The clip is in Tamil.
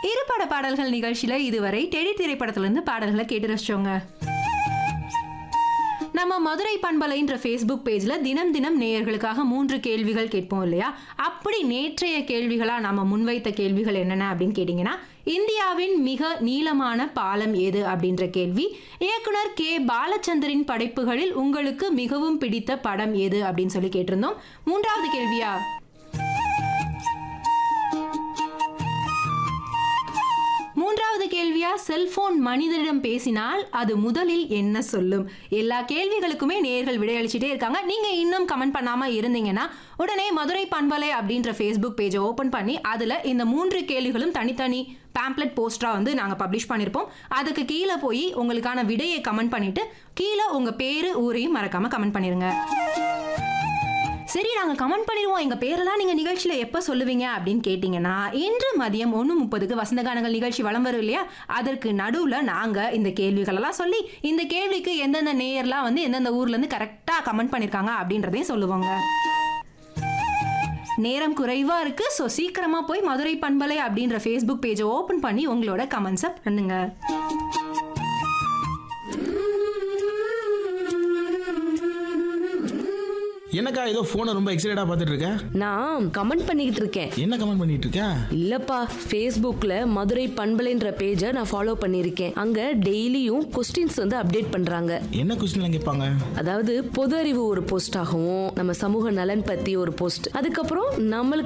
இருபட பாடல்கள் நிகழ்ச்சியில இதுவரை டெடி திரைப்படத்திலிருந்து பாடல்களை கேட்டு ரசிச்சோங்க நம்ம மதுரை பண்பலைன்ற ஃபேஸ்புக் பேஜில் தினம் தினம் நேயர்களுக்காக மூன்று கேள்விகள் கேட்போம் இல்லையா அப்படி நேற்றைய கேள்விகளாக நம்ம முன்வைத்த கேள்விகள் என்னென்ன அப்படின்னு கேட்டிங்கன்னா இந்தியாவின் மிக நீளமான பாலம் எது அப்படின்ற கேள்வி இயக்குனர் கே பாலச்சந்தரின் படைப்புகளில் உங்களுக்கு மிகவும் பிடித்த படம் எது அப்படின்னு சொல்லி கேட்டிருந்தோம் மூன்றாவது கேள்வியா மூன்றாவது கேள்வியா செல்போன் மனிதனிடம் பேசினால் அது முதலில் என்ன சொல்லும் எல்லா கேள்விகளுக்குமே நேர்கள் விடையளிச்சுட்டே இருக்காங்க நீங்க இன்னும் கமெண்ட் பண்ணாம இருந்தீங்கன்னா உடனே மதுரை பண்பலை அப்படின்ற ஃபேஸ்புக் பேஜை ஓபன் பண்ணி அதுல இந்த மூன்று கேள்விகளும் தனித்தனி பேம்ப்ளெட் போஸ்டரா வந்து நாங்க பப்ளிஷ் பண்ணிருப்போம் அதுக்கு கீழே போய் உங்களுக்கான விடையை கமெண்ட் பண்ணிட்டு கீழே உங்க பேரு ஊரையும் மறக்காம கமெண்ட் பண்ணிருங்க சரி நாங்கள் கமெண்ட் பண்ணிடுவோம் எங்கள் பேரெல்லாம் நீங்கள் நிகழ்ச்சியில் எப்போ சொல்லுவீங்க அப்படின்னு கேட்டிங்கன்னா இன்று மதியம் ஒன்று முப்பதுக்கு வசந்தகானங்கள் நிகழ்ச்சி வலம் வரும் இல்லையா அதற்கு நடுவில் நாங்கள் இந்த கேள்விகளெல்லாம் சொல்லி இந்த கேள்விக்கு எந்தெந்த நேயர்லாம் வந்து எந்தெந்த ஊர்லேருந்து கரெக்டாக கமெண்ட் பண்ணியிருக்காங்க அப்படின்றதையும் சொல்லுவாங்க நேரம் குறைவா இருக்கு ஸோ சீக்கிரமா போய் மதுரை பண்பலை அப்படின்ற ஃபேஸ்புக் பேஜை ஓப்பன் பண்ணி உங்களோட கமெண்ட்ஸை பண்ணுங்க என்னக்கா ஏதோ போனை ரொம்ப எக்ஸைட்டடா பார்த்துட்டு இருக்க நான் கமெண்ட் பண்ணிக்கிட்டு இருக்கேன் என்ன கமெண்ட் பண்ணிட்டு இருக்க இல்லப்பா ஃபேஸ்புக்ல மதுரை பண்பலைன்ற பேஜை நான் ஃபாலோ பண்ணியிருக்கேன் அங்க டெய்லியும் கொஸ்டின்ஸ் வந்து அப்டேட் பண்றாங்க என்ன கொஸ்டின்லாம் கேட்பாங்க அதாவது பொது அறிவு ஒரு போஸ்ட் ஆகவும் நம்ம சமூக நலன் பத்தி ஒரு போஸ்ட் அதுக்கப்புறம் நம்மளுக்கு